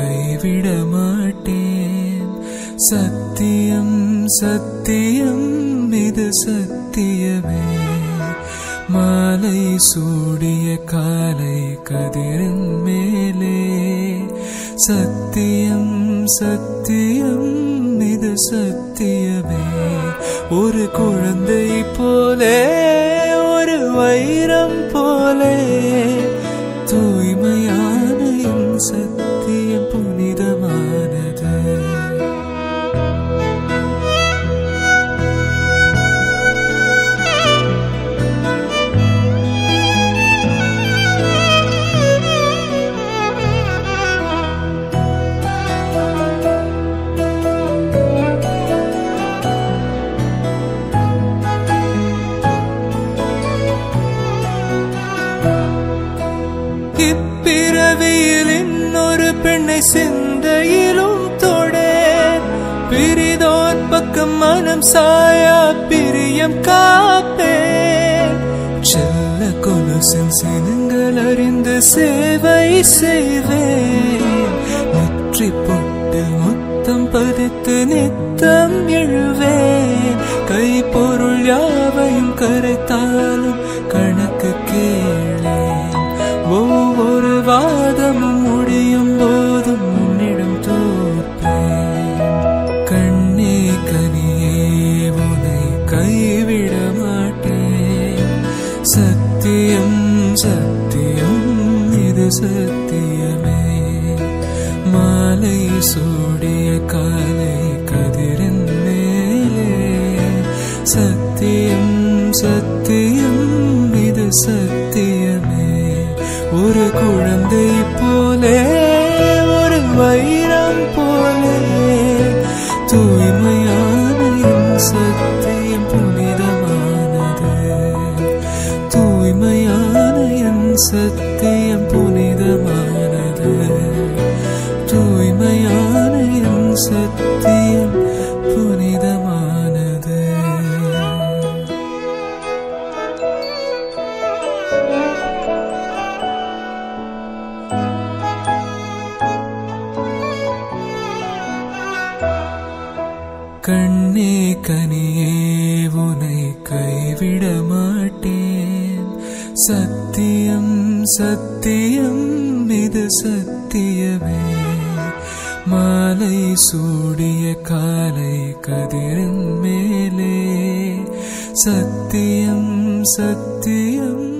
கைவிட மாட்டேன் சத்தியம் சத்தியம் இது சத்தியமே மாலை சூடிய காலை கதிரின் மேலே சத்தியம் சத்தியம் இது சத்தியமே ஒரு குழந்தை போலே ஒரு வைரம் போலே தூய்மையான என் சத்தியம் புனிதமானது இப்பிறவியில் இன்னொரு பெண்ணை சிந்தையிலும் தொடேன் பிரிதோர் பக்கம் மனம் சாயா பிரியம் காப்பேன் செல்ல கொலுசின் சினங்கள் அறிந்து சேவை செய்வேன் நெற்றி பொட்டு முத்தம் பதித்து நித்தம் எழுவேன் கை பொருள் யாவையும் கரைத்தாலும் கணக்கு கேளேன் ஒவ்வொரு வாதமும் முடியும் போதும் உன்னிடம் தோற்பேன் கண்ணே கனியே உனை கைவிட மாட்டேன் சத்தியம் சத்தியம் இது சத்தியமே மாலை சூடிய காலை கதிரின் மேலே சத்தியம் சத்தியம் இது சத்தியமே ஒரு குழந்தை போலே ஒரு வைரம் போலே தூய்மையான என் சத்தியம் புனிதமானது தூய்மையான என் சத்தியம் புனிதமானது தூய்மையான என் சத்தியம் புனிதமானது கண்ணே கனியே உனை கைவிட மாட்டேன் சத்தியம் சத்தியம் இது சத்தியமே மாலை சூடிய காலை கதிரின் மேலே சத்தியம் சத்தியம்